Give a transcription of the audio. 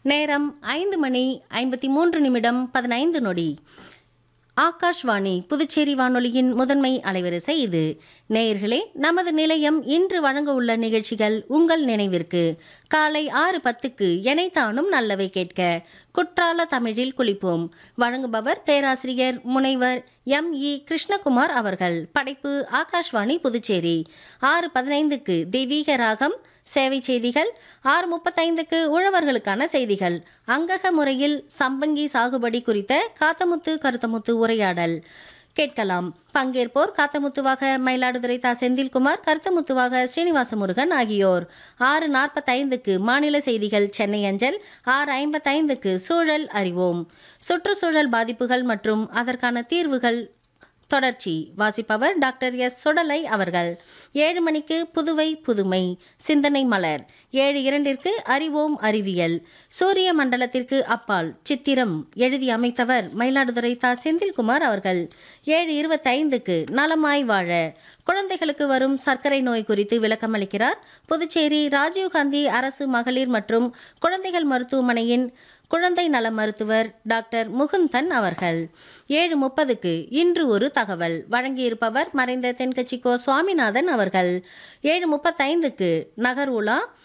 நேரம் ஐந்து மணி ஐம்பத்தி மூன்று நிமிடம் பதினைந்து நொடி ஆகாஷ்வாணி புதுச்சேரி வானொலியின் முதன்மை அலைவரிசை இது நேயர்களே நமது நிலையம் இன்று வழங்க உள்ள நிகழ்ச்சிகள் உங்கள் நினைவிற்கு காலை ஆறு பத்துக்கு எனைத்தானும் நல்லவை கேட்க குற்றால தமிழில் குளிப்போம் வழங்குபவர் பேராசிரியர் முனைவர் எம் இ கிருஷ்ணகுமார் அவர்கள் படைப்பு ஆகாஷ்வாணி புதுச்சேரி ஆறு பதினைந்துக்கு தெய்வீக ராகம் சேவை செய்திகள் ஆறு முப்பத்தைந்துக்கு உழவர்களுக்கான செய்திகள் அங்கக முறையில் சம்பங்கி சாகுபடி குறித்த காத்தமுத்து கருத்தமுத்து உரையாடல் கேட்கலாம் பங்கேற்போர் காத்தமுத்துவாக மயிலாடுதுறை தா செந்தில்குமார் கருத்தமுத்துவாக ஸ்ரீனிவாச முருகன் ஆகியோர் ஆறு நாற்பத்தைந்துக்கு மாநில செய்திகள் சென்னை அஞ்சல் ஆறு ஐம்பத்தைந்துக்கு சூழல் அறிவோம் சுற்றுச்சூழல் பாதிப்புகள் மற்றும் அதற்கான தீர்வுகள் தொடர்ச்சி வாசிப்பவர் டாக்டர் எஸ் சுடலை அவர்கள் ஏழு மணிக்கு புதுவை புதுமை சிந்தனை மலர் ஏழு இரண்டிற்கு அறிவோம் அறிவியல் சூரிய மண்டலத்திற்கு அப்பால் சித்திரம் எழுதி அமைத்தவர் மயிலாடுதுறை தா செந்தில்குமார் அவர்கள் ஏழு இருபத்தைந்துக்கு நலமாய் வாழ குழந்தைகளுக்கு வரும் சர்க்கரை நோய் குறித்து விளக்கமளிக்கிறார் புதுச்சேரி ராஜீவ்காந்தி அரசு மகளிர் மற்றும் குழந்தைகள் மருத்துவமனையின் குழந்தை நல மருத்துவர் டாக்டர் முகுந்தன் அவர்கள் ஏழு முப்பதுக்கு இன்று ஒரு தகவல் வழங்கியிருப்பவர் மறைந்த தென்கட்சி கோ சுவாமிநாதன் அவர்கள் ஏழு முப்பத்தைந்துக்கு நகர் உலா